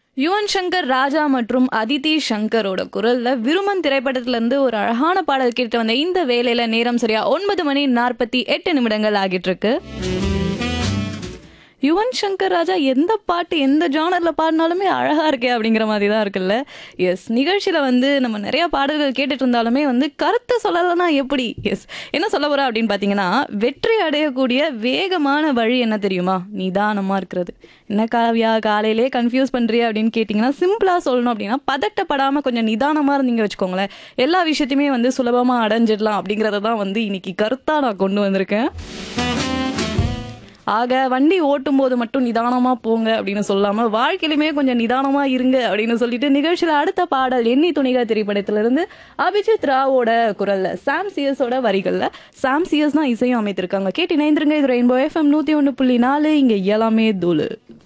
யுவன் சங்கர் ராஜா மற்றும் அதிதி சங்கரோட குரல்ல விருமன் திரைப்படத்துல இருந்து ஒரு அழகான பாடல் கேட்டு வந்த இந்த வேலையில நேரம் சரியா ஒன்பது மணி நாற்பத்தி எட்டு நிமிடங்கள் ஆகிட்டு இருக்கு யுவன் சங்கர் ராஜா எந்த பாட்டு எந்த ஜானர்ல பாடினாலுமே அழகா இருக்கே அப்படிங்கிற மாதிரி தான் இருக்குல்ல எஸ் நிகழ்ச்சியில வந்து நம்ம நிறைய பாடல்கள் கேட்டுட்டு இருந்தாலுமே வந்து கருத்தை சொல்லலைன்னா எப்படி எஸ் என்ன சொல்ல போறா அப்படின்னு பாத்தீங்கன்னா வெற்றி அடையக்கூடிய வேகமான வழி என்ன தெரியுமா நிதானமா இருக்கிறது என்ன காவியா காலையிலே கன்ஃபியூஸ் பண்றியா அப்படின்னு கேட்டிங்கன்னா சிம்பிளா சொல்லணும் அப்படின்னா பதட்டப்படாம கொஞ்சம் நிதானமா இருந்தீங்க வச்சுக்கோங்களேன் எல்லா விஷயத்தையுமே வந்து சுலபமா அடைஞ்சிடலாம் அப்படிங்கறத தான் வந்து இன்னைக்கு கருத்தா நான் கொண்டு வந்திருக்கேன் ஆக வண்டி ஓட்டும் போது மட்டும் நிதானமா போங்க அப்படின்னு சொல்லாம வாழ்க்கையிலுமே கொஞ்சம் நிதானமா இருங்க அப்படின்னு சொல்லிட்டு நிகழ்ச்சியில அடுத்த பாடல் எண்ணி துணிக திரைப்படத்திலிருந்து அபிஜித் ராவோட குரல்ல சாம் சிஎஸோட வரிகள்ல சாம் சிஎஸ் தான் இசையும் அமைத்திருக்காங்க கேட்டு இணைந்திருங்க இது ரெயின்போ எஃப்எம் நூத்தி ஒண்ணு புள்ளி நாலு இங்க எல்லாமே தூளு